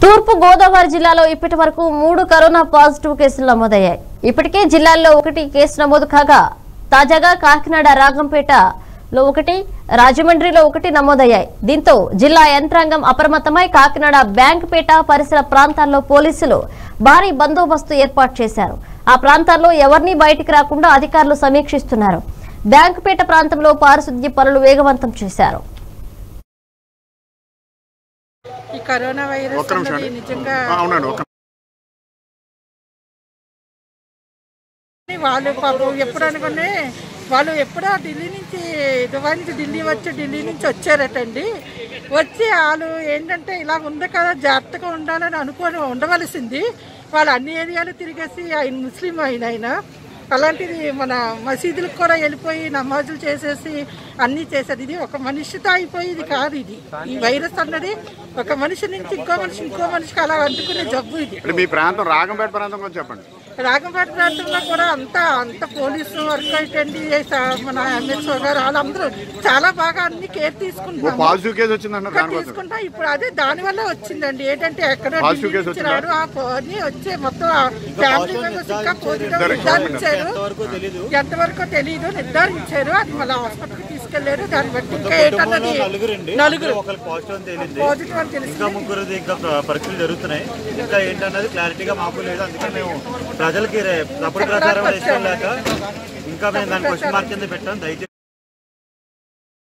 తూర్పు గోదావరి జిల్లాలో ఇప్పటి వరకు మూడు కరోనా పాజిటివ్ కేసులు నమోదయ్యాయి ఇప్పటికే జిల్లాల్లో ఒకటి కేసు నమోదు కాగా తాజాగా కాకినాడ రాగంపేటలో ఒకటి రాజమండ్రిలో ఒకటి నమోదయ్యాయి దీంతో జిల్లా యంత్రాంగం అప్రమత్తమై కాకినాడ బ్యాంకుపేట పరిసర ప్రాంతాల్లో పోలీసులు భారీ బందోబస్తు ఏర్పాటు చేశారు ఆ ప్రాంతాల్లో ఎవరినీ బయటికి రాకుండా అధికారులు సమీక్షిస్తున్నారు బ్యాంకుపేట ప్రాంతంలో పారిశుద్ధ్య పనులు వేగవంతం చేశారు ఈ కరోనా వైరస్ ఒక్క నిమిషం అన్నది అండి. నిజంగా ఆ, అవునండి ఒక్క వాళ్ళు పాపం ఎప్పుడు అనుకునే వాళ్ళు ఎప్పుడో ఢిల్లీ నుంచి దుబాయ్ నుంచి ఢిల్లీ వచ్చి ఢిల్లీ నుంచి వచ్చారటండి వచ్చి వాళ్ళు ఏంటంటే ఇలా ఉంది కదా జాగ్రత్తగా ఉండాలని అనుకొని ఉండవలసింది వాళ్ళు అన్ని ఏరియాలు తిరిగేసి ఆయన ముస్లిం ఆయన ఆయన అలాంటిది మన మసీదులకు కూడా వెళ్ళిపోయి నమాజులు చేసేసి అన్నీ చేశారు ఇది ఒక మనిషితో అయిపోయేది కాదు ఇది ఈ వైరస్ అన్నది ఒక మనిషి నుంచి ఇంకో మనిషి ఇంకో మనిషికి అలా అంటుకునే జబ్బు ఇది అంటే మీ ప్రాంతం రాగంపేట ప్రాంతం గురించి చెప్పండి రాగంపేట ప్రాంతంలో కూడా అంతా అంత పోలీసు వర్క్ అయితే మన ఎమ్మెల్సీ గారు వాళ్ళందరూ చాలా బాగా అన్ని కేర్ ఓ తీసుకుంటున్నాం పాజిటివ్ కేసు వచ్చిందంటారు దానికోసం తీసుకుంటాం ఇప్పుడు అదే దాని వల్ల వచ్చిందండి ఏంటంటే ఎక్కడ Positive ఢిల్లీ case నుంచి వచ్చిందా? రాడు ఆ పోనీ వచ్చే మొత్తం ఫ్యామిలీ మెంబర్స్ ఇంకా పోజిటివ్ ఇద్దరు నిర్ధారించారు ఎంతవరకు తెలియదు నిర్ధారించారు అది మళ్ళీ హాస్పిటల్కి తీసుకెళ్లారు దాన్ని బట్టి ఇంకా ఏంటన్నది నలుగురండి నలుగురు ఒకరికి పాజిటివ్ అని తేలింది పాజిటివ్ అని తెలిసింది ఇంకా ముగ్గురుది ఇంకా ప్ర- పరీక్షలు జరుగుతున్నాయి ఇంకా ఏంటన్నది క్లారిటీగా మాకు లేదు అందుకే మేము ప్రజలకి రే- తప్పుడు ప్రచారం వేసుకోలేక ఇంకా మేము దాని క్వశ్చన్ మార్క్ కింద పెట్టాం దయచేసి